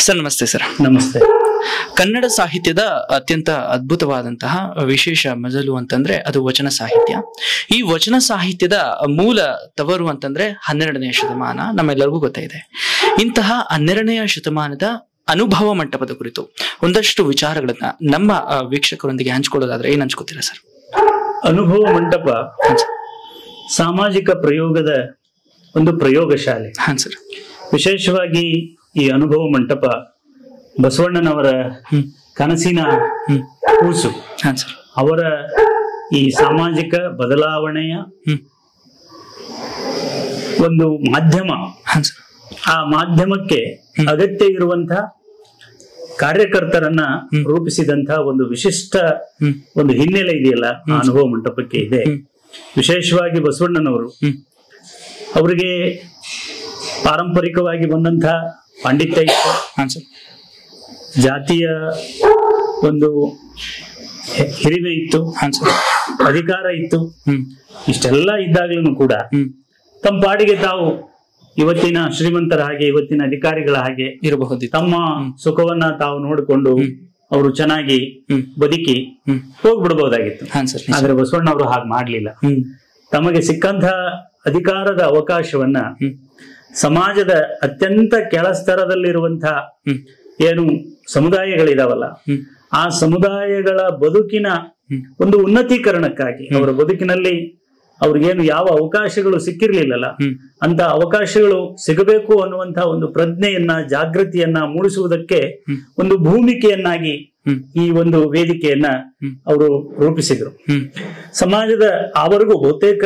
Sir ನಮಸ್ತೆ sir ನಮಸ್ತೆ ಕನ್ನಡ ಸಾಹಿತ್ಯದ ಅತ್ಯಂತ ಅದ್ಭುತವಾದಂತಹ ವಿಶೇಷ ಮಜಲು ಅಂತಂದ್ರೆ ಅದು ವಚನ ಸಾಹಿತ್ಯ ಈ ವಚನ ಸಾಹಿತ್ಯದ ಮೂಲ ತವರು ಅಂತಂದ್ರೆ ಹನ್ನೆರಡನೆಯ ಶತಮಾನ ನಮ್ಮೆಲ್ಲರಿಗೂ ಗೊತ್ತಾಯಿದೆ ಇಂತಹ ಹನ್ನೆರಡನೆಯ ಶತಮಾನದ ಅನುಭವ ಮಂಟಪದ ಕುರಿತು ಒಂದಷ್ಟು ವಿಚಾರಗಳನ್ನ ನಮ್ಮ ಆ, ವೀಕ್ಷಕರೊಂದಿಗೆ ಹಂಚ್ಕೊಳ್ಳೋದಾದ್ರೆ ಏನ್ ಹಂಚ್ಕೋತೀರಾ ಸರ್ ಅನುಭವ ಮಂಟಪ ಸಾಮಾಜಿಕ ಪ್ರಯೋಗದ ಒಂದು ಪ್ರಯೋಗಶಾಲೆ ಹಾನ್ ಸರ್ ವಿಶೇಷವಾಗಿ ಈ ಅನುಭವ ಮಂಟಪ ಬಸವಣ್ಣನವರ ಹ್ಮ್ ಕನಸಿನ ಹ್ಮ್ ಕೂಸು ಹಾನ್ ಸರ್ ಅವರ ಈ ಸಾಮಾಜಿಕ ಬದಲಾವಣೆಯ ಹ್ಮ್ ಒಂದು ಮಾಧ್ಯಮ ಹಾನ್ ಸರ್ ಆ ಮಾಧ್ಯಮಕ್ಕೆ ಅಗತ್ಯ ಇರುವಂತಹ ಕಾರ್ಯಕರ್ತರನ್ನ ರೂಪಿಸಿದಂತಹ ಒಂದು ವಿಶಿಷ್ಟ ಹ್ಮ್ ಒಂದು ಹಿನ್ನೆಲೆ ಇದೆಯಲ್ಲ ಆ ಅನುಭವ ಮಂಟಪಕ್ಕೆ ಇದೆ ಹ್ಮ್. ವಿಶೇಷವಾಗಿ ಬಸವಣ್ಣನವರು ಹ್ಮ್ ಅವರಿಗೆ ಪಾರಂಪರಿಕವಾಗಿ ಬಂದಂತಹ ಪಾಂಡಿತ್ಯ ಇತ್ತು ಹಾನ್ ಸರ್ ಜಾತಿಯ ಒಂದು ಹೆ- ಹಿರಿಮೆ ಇತ್ತು ಹಾನ್ ಸರ್ ಅಧಿಕಾರ ಇತ್ತು ಹ್ಮ್ ಇಷ್ಟೆಲ್ಲ ಇದ್ದಾಗ್ಲೂ ಕೂಡ ಹ್ಮ್ ತಮ್ಮ ಪಾಡಿಗೆ ತಾವು ಇವತ್ತಿನ ಶ್ರೀಮಂತರ ಹಾಗೆ ಇವತ್ತಿನ ಅಧಿಕಾರಿಗಳ ಹಾಗೆ ಇರಬಹುದಿತ್ತು ತಮ್ಮ ಸುಖವನ್ನ ತಾವು ನೋಡಿಕೊಂಡು ಅವರು ಚೆನ್ನಾಗಿ ಹ್ಮ್ ಬದುಕಿ ಹ್ಮ್ ಹೋಗ್ಬಿಡ್ಬಹುದಾಗಿತ್ತು ಹಾನ್ ಸರ್ ಆದ್ರೆ ಬಸವಣ್ಣ ಅವರು ಹಾಗೆ ಮಾಡ್ಲಿಲ್ಲ ಹ್ಮ್ ತಮಗೆ ಸಿಕ್ಕಂತಹ ಅಧಿಕಾರದ ಅವಕಾಶವನ್ನ ಹ್ಮ್ ಸಮಾಜದ ಅತ್ಯಂತ ಕೆಳಸ್ತರದಲ್ಲಿರುವಂತಹ ಹ್ಮ್ ಏನು ಸಮುದಾಯಗಳಿದಾವಲ್ಲ ಹ್ಮ್ ಆ ಸಮುದಾಯಗಳ ಬದುಕಿನ ಹ್ಮ್ ಒಂದು ಉನ್ನತೀಕರಣಕ್ಕಾಗಿ ಅವರ ಬದುಕಿನಲ್ಲಿ ಅವ್ರಿಗೇನು ಯಾವ ಅವಕಾಶಗಳು ಸಿಕ್ಕಿರ್ಲಿಲ್ಲಲ್ಲ ಹ್ಮ್ ಅಂತ ಅವಕಾಶಗಳು ಸಿಗಬೇಕು ಅನ್ನುವಂತಹ ಒಂದು ಪ್ರಜ್ಞೆಯನ್ನ ಜಾಗೃತಿಯನ್ನ ಮೂಡಿಸುವುದಕ್ಕೆ ಹ್ಮ್. ಒಂದು ಭೂಮಿಕೆಯನ್ನಾಗಿ ಹ್ಮ್ ಈ ಒಂದು ವೇದಿಕೆಯನ್ನ ಹ್ಮ್. ಅವರು ರೂಪಿಸಿದ್ರು ಹ್ಮ್ ಸಮಾಜದ ಆವರೆಗೂ ಬಹುತೇಕ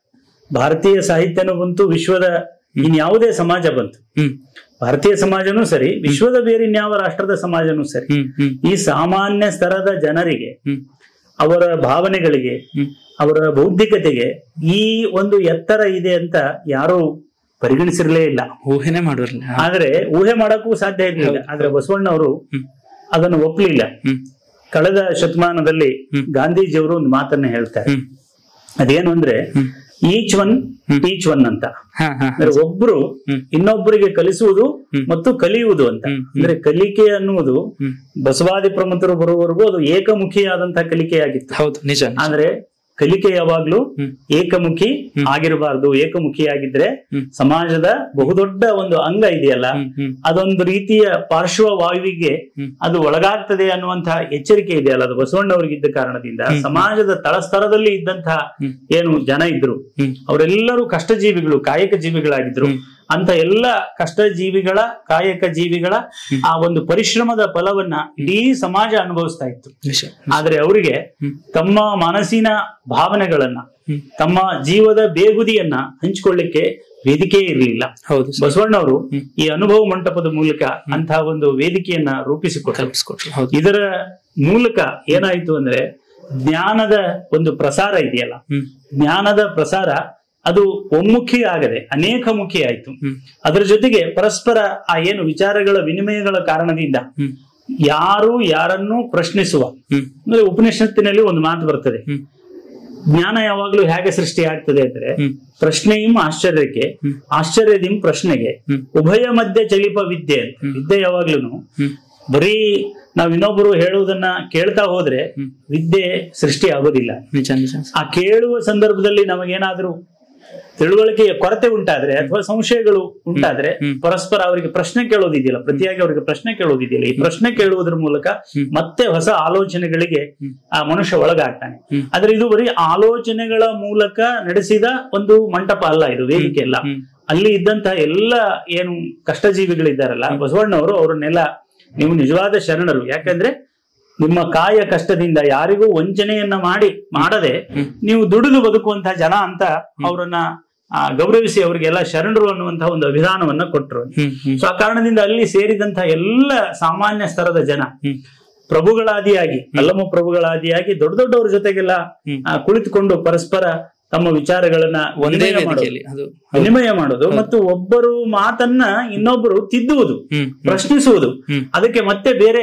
ಭಾರತೀಯ ಸಾಹಿತ್ಯನೂ ಬಂತು ವಿಶ್ವದ ಇನ್ಯಾವುದೇ ಸಮಾಜ ಬಂತು ಹ್ಮ್ ಭಾರತೀಯ ಸಮಾಜನೂ ಸರಿ ವಿಶ್ವದ ಬೇರೆ ಇನ್ಯಾವ ರಾಷ್ಟ್ರದ ಸಮಾಜನೂ ಸರಿ ಹ್ಮ್ ಹ್ಮ್ ಈ ಸಾಮಾನ್ಯ ಸ್ತರದ ಜನರಿಗೆ ಹ್ಮ್ ಅವರ ಭಾವನೆಗಳಿಗೆ ಹ್ಮ್ ಅವರ ಬೌದ್ಧಿಕತೆಗೆ ಈ ಒಂದು ಎತ್ತರ ಇದೆ ಅಂತ ಯಾರೂ ಪರಿಗಣಿಸಿರ್ಲೇ ಇಲ್ಲ ಊಹೆನೆ ಮಾಡೋರ್ಲಿ ಆದ್ರೆ ಊಹೆ ಮಾಡಕ್ಕೂ ಸಾಧ್ಯ ಇರಲಿಲ್ಲ ಆದ್ರೆ ಬಸವಣ್ಣ ಅವರು ಹ್ಮ್ ಅದನ್ನು ಒಪ್ಪಲಿಲ್ಲ ಹ್ಮ್ ಕಳೆದ ಶತಮಾನದಲ್ಲಿ ಹ್ಮ್. ಗಾಂಧೀಜಿಯವರು ಒಂದು ಮಾತನ್ನ ಹೇಳ್ತಾರೆ ಹ್ಮ್ ಅದೇನು ಅಂದ್ರೆ hmm each one teach one ಅಂತ ಹಾ ಹಾ ಅಂದ್ರೆ ಒಬ್ರು ಹ್ಮ್. ಇನ್ನೊಬ್ಬರಿಗೆ ಕಲಿಸುವುದು ಹ್ಮ್. ಮತ್ತು ಕಲಿಯುವುದು ಅಂತ ಹ್ಮ್. ಅಂದ್ರೆ ಕಲಿಕೆ ಅನ್ನುವುದು ಹ್ಮ್ ಬಸವಾದಿ ಪ್ರಮುಖರು ಬರುವವರೆಗೂ ಅದು ಏಕಮುಖಿಯಾದಂತಹ ಕಲಿಕೆಯಾಗಿತ್ತು ಹೌದು ನಿಜ ನಿಜ. ಆದ್ರೆ ಕಲಿಕೆ ಯಾವಾಗ್ಲೂ ಹ್ಮ್ ಏಕಮುಖಿ ಆಗಿರಬಾರ್ದು ಏಕಮುಖಿಯಾಗಿದ್ರೆ ಹ್ಮ್. ಸಮಾಜದ ಬಹುದೊಡ್ಡ ಒಂದು ಅಂಗ ಇದೆಯಲ್ಲ ಹ್ಮ್ ಹ್ಮ್ ಅದೊಂದು ರೀತಿಯ ಪಾರ್ಶ್ವವಾಯುವಿಗೆ ಹ್ಮ್. ಅದು ಒಳಗಾಗ್ತದೆ ಅನ್ನುವಂತಹ ಎಚ್ಚರಿಕೆ ಇದೆಯಲ್ಲ ಅದು ಬಸವಣ್ಣವರಿಗಿದ್ದ ಕಾರಣದಿಂದ ಸಮಾಜದ ತಳಸ್ತರದಲ್ಲಿ ಇದ್ದಂತಹ ಹ್ಮ್. ಏನು ಜನ ಇದ್ರು ಹ್ಮ್ ಅವರೆಲ್ಲರೂ ಕಷ್ಟಜೀವಿಗಳು ಕಾಯಕ ಜೀವಿಗಳಾಗಿದ್ರು ಹ್ಮ್. ಅಂತ ಎಲ್ಲ ಕಷ್ಟ ಜೀವಿಗಳ ಕಾಯಕ ಜೀವಿಗಳ ಆ ಒಂದು ಪರಿಶ್ರಮದ ಫಲವನ್ನ ಇಡೀ ಸಮಾಜ ಅನುಭವಿಸ್ತಾ ಇತ್ತು ನಿಜ ಆದ್ರೆ ಅವರಿಗೆ ಹ್ಮ್. ತಮ್ಮ ಮನಸ್ಸಿನ ಭಾವನೆಗಳನ್ನ ಹ್ಮ್. ತಮ್ಮ ಜೀವದ ಬೇಗುದಿಯನ್ನ ಹಂಚಿಕೊಳ್ಳಿಕ್ಕೆ ವೇದಿಕೆ ಇರಲಿಲ್ಲ ಹೌದು ಸರ್. ಬಸವಣ್ಣವರು ಹ್ಮ್. ಈ ಅನುಭವ ಮಂಟಪದ ಮೂಲಕ ಅಂತಹ ಒಂದು ವೇದಿಕೆಯನ್ನ ರೂಪಿಸಿಕೊಟ್ಟರು ಕಲ್ಪಿಸ್ಕೊಟ್ರು ಹೌದು ಇದರ ಮೂಲಕ ಏನಾಯ್ತು ಅಂದ್ರೆ ಜ್ಞಾನದ ಒಂದು ಪ್ರಸಾರ ಇದೆಯಲ್ಲ ಹ್ಮ್ ಜ್ಞಾನದ ಪ್ರಸಾರ ಅದು ಒಮ್ಮುಖಿ ಆಗದೆ ಅನೇಕ ಮುಖಿ ಆಯ್ತು ಹ್ಮ್ ಅದರ ಜೊತೆಗೆ ಪರಸ್ಪರ ಆ ಏನು ವಿಚಾರಗಳ ವಿನಿಮಯಗಳ ಕಾರಣದಿಂದ ಹ್ಮ್ ಯಾರು ಯಾರನ್ನೂ ಪ್ರಶ್ನಿಸುವ ಹ್ಮ್ ಅಂದ್ರೆ ಉಪನಿಷತ್ತಿನಲ್ಲಿ ಒಂದು ಮಾತು ಬರ್ತದೆ ಹ್ಮ್ ಜ್ಞಾನ ಯಾವಾಗ್ಲೂ ಹೇಗೆ ಸೃಷ್ಟಿ ಆಗ್ತದೆ ಅಂದ್ರೆ ಹ್ಮ್ ಪ್ರಶ್ನೆಯಂ ಆಶ್ಚರ್ಯಕ್ಕೆ ಹ್ಮ್. ಆಶ್ಚರ್ಯದಿಂ ಪ್ರಶ್ನೆಗೆ ಹ್ಮ್. ಉಭಯ ಮಧ್ಯ ಚಲಿಪ ವಿದ್ಯೆ ಅಂತ ವಿದ್ಯೆ ಯಾವಾಗ್ಲೂ ಹ್ಮ್ ಬರೀ ನಾವ್ ಇನ್ನೊಬ್ರು ಹೇಳುವುದನ್ನ ಕೇಳ್ತಾ ಹೋದ್ರೆ ಹ್ಮ್. ವಿದ್ಯೆ ಸೃಷ್ಟಿ ಆಗೋದಿಲ್ಲ ನಿಜ ನಿಜ ಆ ಕೇಳುವ ಸಂದರ್ಭದಲ್ಲಿ ನಮಗೇನಾದ್ರೂ ತಿಳುವಳಿಕೆಯ ಕೊರತೆ ಉಂಟಾದ್ರೆ ಅಥವಾ ಸಂಶಯಗಳು ಉಂಟಾದ್ರೆ ಹ್ಮ್. ಪರಸ್ಪರ ಅವರಿಗೆ ಪ್ರಶ್ನೆ ಕೇಳೋದಿದೆಯಲ್ಲ ಪ್ರತಿಯಾಗಿ ಅವರಿಗೆ ಪ್ರಶ್ನೆ ಕೇಳೋದಿದೆಯಲ್ಲ ಈ ಪ್ರಶ್ನೆ ಕೇಳುವುದರ ಮೂಲಕ ಹ್ಮ್. ಮತ್ತೆ ಹೊಸ ಆಲೋಚನೆಗಳಿಗೆ ಹ್ಮ್. ಆ ಮನುಷ್ಯ ಒಳಗಾಗ್ತಾನೆ ಹ್ಮ್. ಆದ್ರೆ ಇದು ಬರೀ ಆಲೋಚನೆಗಳ ಮೂಲಕ ನಡೆಸಿದ ಒಂದು ಮಂಟಪ ಅಲ್ಲ ಇದು ವೇದಿಕೆ ಅಲ್ಲ ಹ್ಮ್ ಅಲ್ಲಿ ಇದ್ದಂತಹ ಎಲ್ಲ ಏನು ಕಷ್ಟಜೀವಿಗಳಿದ್ದಾರಲ್ಲ ಬಸವಣ್ಣವರು ಅವರನ್ನೆಲ್ಲ ನೀವು ನಿಜವಾದ ಶರಣರು ಯಾಕಂದ್ರೆ ನಿಮ್ಮ ಕಾಯ ಕಷ್ಟದಿಂದ ಯಾರಿಗೂ ವಂಚನೆಯನ್ನ ಮಾಡಿ ಮಾಡದೆ ಹ್ಮ್. ನೀವು ದುಡಿದು ಬದುಕುವಂತಹ ಜನ ಅಂತ ಅವರನ್ನ ಆ, ಗೌರವಿಸಿ ಅವರಿಗೆಲ್ಲ ಶರಣರು ಅನ್ನುವಂತಹ ಒಂದು ಅಭಿಧಾನವನ್ನ ಕೊಟ್ಟರು ಹ್ಮ್ ಹ್ಮ್ ಸೊ ಆ ಕಾರಣದಿಂದ ಅಲ್ಲಿ ಸೇರಿದಂತಹ ಎಲ್ಲ ಸಾಮಾನ್ಯ ಸ್ತರದ ಜನ ಹ್ಮ್ ಪ್ರಭುಗಳಾದಿಯಾಗಿ ಅಲ್ಲಮ ಪ್ರಭುಗಳಾದಿಯಾಗಿ ದೊಡ್ಡ ದೊಡ್ಡವರ ಜೊತೆಗೆಲ್ಲ ಹ್ಮ್. ಆ, ಕುಳಿತುಕೊಂಡು ಪರಸ್ಪರ ತಮ್ಮ ವಿಚಾರಗಳನ್ನ ಒಂದೇ ವಿನಿಮಯ ಮಾಡೋದು. ವೇದಿಕೆಯಲ್ಲಿ ಅದು ವಿನಿಮಯ ಮಾಡೋದು ಮತ್ತು ಒಬ್ಬರು ಮಾತನ್ನ ಇನ್ನೊಬ್ಬರು ತಿದ್ದುವುದು ಹ್ಮ್ ಹ್ಮ್ ಪ್ರಶ್ನಿಸುವುದು ಹ್ಮ್. ಅದಕ್ಕೆ ಮತ್ತೆ ಬೇರೆ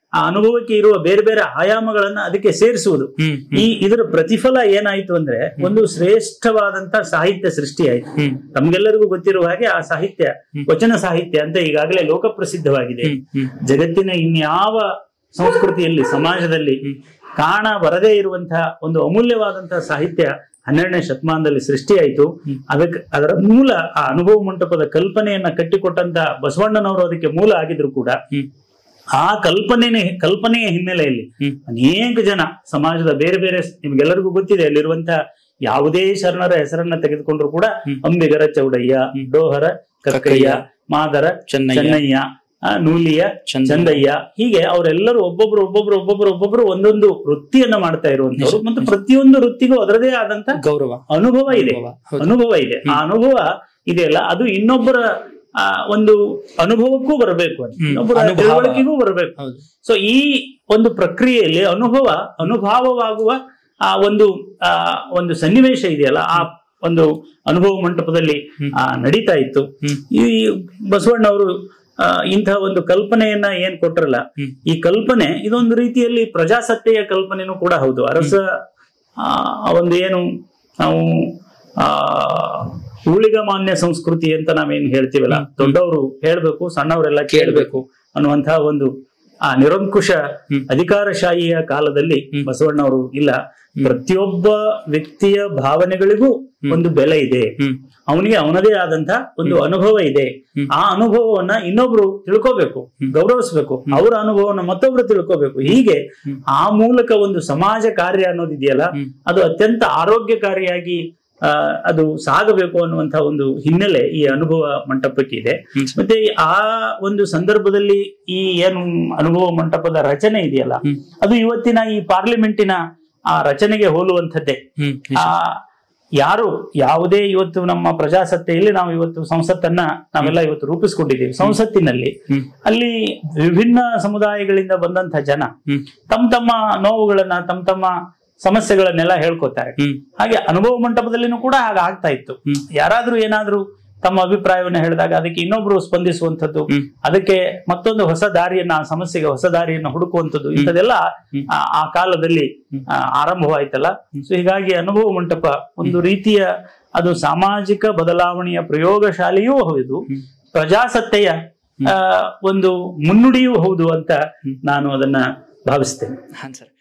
ಆ ಅನುಭವಕ್ಕೆ ಇರುವ ಬೇರೆ ಬೇರೆ ಆಯಾಮಗಳನ್ನ ಅದಕ್ಕೆ ಸೇರಿಸುವುದು ಹ್ಮ್ ಈ ಇದರ ಪ್ರತಿಫಲ ಏನಾಯ್ತು ಅಂದ್ರೆ ಒಂದು ಶ್ರೇಷ್ಠವಾದಂತ ಸಾಹಿತ್ಯ ಸೃಷ್ಟಿ ಆಯ್ತು ಹ್ಮ್ ತಮ್ಗೆಲ್ಲರಿಗೂ ಗೊತ್ತಿರುವ ಹಾಗೆ ಆ ಸಾಹಿತ್ಯ ಹ್ಮ್. ವಚನ ಸಾಹಿತ್ಯ ಅಂತ ಈಗಾಗಲೇ ಲೋಕಪ್ರಸಿದ್ಧವಾಗಿದೆ ಹ್ಮ್ ಹ್ಮ್ ಜಗತ್ತಿನ ಇನ್ಯಾವ ಸಂಸ್ಕೃತಿಯಲ್ಲಿ ಸಮಾಜದಲ್ಲಿ ಹ್ಮ್. ಕಾಣ ಬರದೇ ಇರುವಂತಹ ಒಂದು ಅಮೂಲ್ಯವಾದಂತಹ ಸಾಹಿತ್ಯ ಹನ್ನೆರಡನೇ ಶತಮಾನದಲ್ಲಿ ಸೃಷ್ಟಿಯಾಯಿತು ಹ್ಮ್. ಅದಕ್ಕೆ ಅದರ ಮೂಲ ಆ ಅನುಭವ ಮಂಟಪದ ಕಲ್ಪನೆಯನ್ನ ಕಟ್ಟಿಕೊಟ್ಟಂತ ಬಸವಣ್ಣನವರು ಅದಕ್ಕೆ ಮೂಲ ಆಗಿದ್ರು ಕೂಡ ಹ್ಮ್ ಆ ಕಲ್ಪನೆ ಕಲ್ಪನೆಯ ಹಿನ್ನೆಲೆಯಲ್ಲಿ ಹ್ಮ್. ಅನೇಕ ಜನ ಸಮಾಜದ ಬೇರೆ ಬೇರೆ ನಿಮ್ಗೆಲ್ಲರಿಗೂ ಗೊತ್ತಿದೆ ಅಲ್ಲಿರುವಂತಹ ಯಾವುದೇ ಶರಣರ ಹೆಸರನ್ನ ತೆಗೆದುಕೊಂಡ್ರು ಕೂಡ ಹ್ಮ್. ಅಂಬಿಗರ ಚೌಡಯ್ಯ ಹ್ಮ್. ಡೋಹರ ಕಕ್ಕಯ್ಯ ಮಾದರ ಚೆನ್ನಯ್ಯ ಚೆನ್ನಯ್ಯ ಆ, ನೂಲಿಯ ಚಂದ ಚಂದಯ್ಯ ಹೀಗೆ ಅವರೆಲ್ಲರೂ ಒಬ್ಬೊಬ್ರು ಒಬ್ಬೊಬ್ರು ಒಬ್ಬೊಬ್ರು ಒಬ್ಬೊಬ್ರು ಒಂದೊಂದು ವೃತ್ತಿಯನ್ನ ಮಾಡ್ತಾ ಇರುವಂತವ್ರು ನಿಜ, ಮತ್ತು ನಿಜ. ಪ್ರತಿಯೊಂದು ವೃತ್ತಿಗೂ ಅದರದೇ ಆದಂತ ಗೌರವ ಅನುಭವ ಇದೆ ಅನುಭವ. ಹೌದು. ಅನುಭವ ಇದೆ ಆ ಅನುಭವ ಇದೆಯಲ್ಲ ಅದು ಇನ್ನೊಬ್ಬರ ಆ, ಒಂದು ಅನುಭವಕ್ಕೂ ಬರಬೇಕು ಅದು. ಹ್ಮ್. ಇನ್ನೊಬ್ಬರ ಅನುಭವ. ತಿಳುವಳಿಕೆಗೂ ಬರಬೇಕು ಹೌದು ಸೊ ಈ ಒಂದು ಪ್ರಕ್ರಿಯೆಯಲ್ಲಿ ಅನುಭವ ಅನುಭವವಾಗುವ ಆ ಒಂದು ಆ ಒಂದು ಸನ್ನಿವೇಶ ಇದೆಯಲ್ಲ ಆ ಒಂದು ಅನುಭವ ಮಂಟಪದಲ್ಲಿ ಹ್ಮ್. ಆ ನಡೀತಾ ಇತ್ತು ಹ್ಮ್. ಈ ಬಸವಣ್ಣವರು ಆ, ಇಂತಹ ಒಂದು ಕಲ್ಪನೆಯನ್ನ ಏನ್ ಕೊಟ್ರಲ್ಲ ಹ್ಮ್. ಈ ಕಲ್ಪನೆ ಇದೊಂದು ರೀತಿಯಲ್ಲಿ ಪ್ರಜಾಸತ್ತೆಯ ಕಲ್ಪನೆನೂ ಕೂಡ ಹೌದು ಅರಸ ಆ ಆ ಒಂದು ಏನು ನಾವು ಆ ಊಳಿಗಮಾನ್ಯ ಸಂಸ್ಕೃತಿ ಅಂತ ನಾವೇನ್ ಹೇಳ್ತೀವಲ್ಲ ಹ್ಮ್. ದೊಡ್ಡವರು ಹೇಳ್ಬೇಕು ಸಣ್ಣವರೆಲ್ಲ ಕೇಳ್ಬೇಕು ಅನ್ನುವಂತಹ ಒಂದು ಆ ನಿರಂಕುಶ ಹ್ಮ್. ಅಧಿಕಾರಶಾಹಿಯ ಕಾಲದಲ್ಲಿ ಹ್ಮ್. ಬಸವಣ್ಣವರು ಇಲ್ಲ ಪ್ರತಿಯೊಬ್ಬ ವ್ಯಕ್ತಿಯ ಭಾವನೆಗಳಿಗೂ ಹ್ಮ್. ಒಂದು ಬೆಲೆ ಇದೆ ಹ್ಮ್ ಅವನಿಗೆ ಅವನದೇ ಆದಂತ ಒಂದು ಅನುಭವ ಇದೆ ಹ್ಮ್. ಆ ಅನುಭವವನ್ನ ಇನ್ನೊಬ್ರು ತಿಳ್ಕೋಬೇಕು ಹ್ಮ್. ಗೌರವಿಸ್ಬೇಕು ಅವರ ಅನುಭವನ ಮತ್ತೊಬ್ರು ತಿಳ್ಕೋಬೇಕು ಹೀಗೆ ಹ್ಮ್. ಆ ಮೂಲಕ ಒಂದು ಸಮಾಜ ಕಾರ್ಯ ಅನ್ನೋದಿದೆಯಲ್ಲ ಹ್ಮ್. ಅದು ಅತ್ಯಂತ ಆರೋಗ್ಯಕಾರಿಯಾಗಿ ಆ, ಅದು ಸಾಗಬೇಕು ಅನ್ನುವಂತ ಒಂದು ಹಿನ್ನೆಲೆ ಈ ಅನುಭವ ಮಂಟಪಕ್ಕೆ ಇದೆ ಹ್ಮ್. ಮತ್ತೆ ಆ ಒಂದು ಸಂದರ್ಭದಲ್ಲಿ ಈ ಏನು ಅನುಭವ ಮಂಟಪದ ರಚನೆ ಇದೆಯಲ್ಲ ಹ್ಮ್. ಅದು ಇವತ್ತಿನ ಈ ಪಾರ್ಲಿಮೆಂಟಿನ ಆ ರಚನೆಗೆ ಹೋಲುವಂಥದ್ದೇ ಹ್ಮ್ ಆ ಯಾರು ಯಾವುದೇ ಇವತ್ತು ನಮ್ಮ ಪ್ರಜಾಸತ್ತೆಯಲ್ಲಿ ನಾವು ಇವತ್ತು ಸಂಸತ್ತನ್ನ ನಾವೆಲ್ಲ ಇವತ್ತು ರೂಪಿಸ್ಕೊಂಡಿದ್ದೀವಿ ಸಂಸತ್ತಿನಲ್ಲಿ ಹ್ಮ್. ಅಲ್ಲಿ ವಿಭಿನ್ನ ಸಮುದಾಯಗಳಿಂದ ಬಂದಂತ ಜನ ಹ್ಮ್. ತಮ್ಮ ತಮ್ಮ ನೋವುಗಳನ್ನ ತಮ್ಮ ತಮ್ಮ ಸಮಸ್ಯೆಗಳನ್ನೆಲ್ಲ ಹೇಳ್ಕೊತಾರೆ ಹ್ಮ್ ಹಾಗೆ ಅನುಭವ ಮಂಟಪದಲ್ಲಿನೂ ಕೂಡ ಹಾಗೆ ಆಗ್ತಾ ಇತ್ತು ಹ್ಮ್. ಯಾರಾದ್ರೂ ಏನಾದ್ರೂ ತಮ್ಮ ಅಭಿಪ್ರಾಯವನ್ನ ಹೇಳಿದಾಗ ಅದಕ್ಕೆ ಇನ್ನೊಬ್ರು ಸ್ಪಂದಿಸುವಂಥದ್ದು ಹ್ಮ್. ಅದಕ್ಕೆ ಮತ್ತೊಂದು ಹೊಸ ದಾರಿಯನ್ನ ಆ ಸಮಸ್ಯೆಗೆ ಹೊಸ ದಾರಿಯನ್ನ ಹುಡುಕುವಂಥದ್ದು ಇಂಥದೆಲ್ಲ ಹ್ಮ್. ಆ- ಆ ಕಾಲದಲ್ಲಿ ಹ್ಮ್. ಆ, ಆರಂಭವಾಯ್ತಲ್ಲ ಸೊ ಹೀಗಾಗಿ ಅನುಭವ ಮಂಟಪ ಒಂದು ರೀತಿಯ ಅದು ಸಾಮಾಜಿಕ ಬದಲಾವಣೆಯ ಪ್ರಯೋಗಶಾಲೆಯೂ ಹೌದು ಹ್ಮ್. ಪ್ರಜಾಸತ್ತೆಯ ಆ, ಒಂದು ಮುನ್ನುಡಿಯೂ ಹೌದು ಅಂತ ಹ್ಮ್. ನಾನು ಅದನ್ನ ಭಾವಿಸ್ತೇನೆ ಹಾಂ ಸರ್